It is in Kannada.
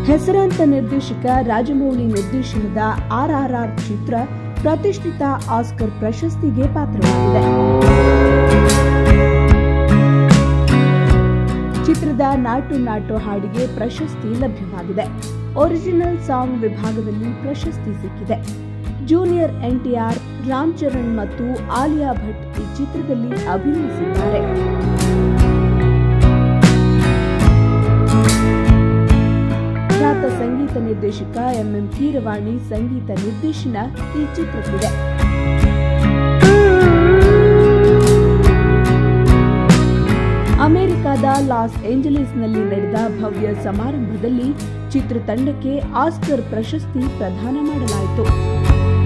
ಹೆಸರಾಂತ ನಿರ್ದೇಶಕ ರಾಜಮೌಳಿ ನಿರ್ದೇಶನದ ಆರ್ಆರ್ಆರ್ ಚಿತ್ರ ಪ್ರತಿಷ್ಠಿತ ಆಸ್ಕರ್ ಪ್ರಶಸ್ತಿಗೆ ಪಾತ್ರವಾಗಿದೆ ಚಿತ್ರದ ನಾಟು ನಾಟು ಹಾಡಿಗೆ ಪ್ರಶಸ್ತಿ ಲಭ್ಯವಾಗಿದೆ ಒರಿಜಿನಲ್ ಸಾಂಗ್ ವಿಭಾಗದಲ್ಲಿ ಪ್ರಶಸ್ತಿ ಸಿಕ್ಕಿದೆ ಜೂನಿಯರ್ ಎನ್ಟಿಆರ್ ರಾಮ್ ಚರಣ್ ಮತ್ತು ಆಲಿಯಾ ಭಟ್ ಈ ಚಿತ್ರದಲ್ಲಿ ಅಭಿನಯಿಸಿದ್ದಾರೆ ಖ್ಯಾತ ಸಂಗೀತ ನಿರ್ದೇಶಕ ಎಂಎಂ ಕೀರವಾಣಿ ಸಂಗೀತ ನಿರ್ದೇಶನ ಈ ಚಿತ್ರಕ್ಕಿದೆ ಅಮೆರಿಕದ ಲಾಸ್ ಏಂಜಲೀಸ್ನಲ್ಲಿ ನಡೆದ ಭವ್ಯ ಸಮಾರಂಭದಲ್ಲಿ ಚಿತ್ರತಂಡಕ್ಕೆ ಆಸ್ಕರ್ ಪ್ರಶಸ್ತಿ ಪ್ರದಾನ ಮಾಡಲಾಯಿತು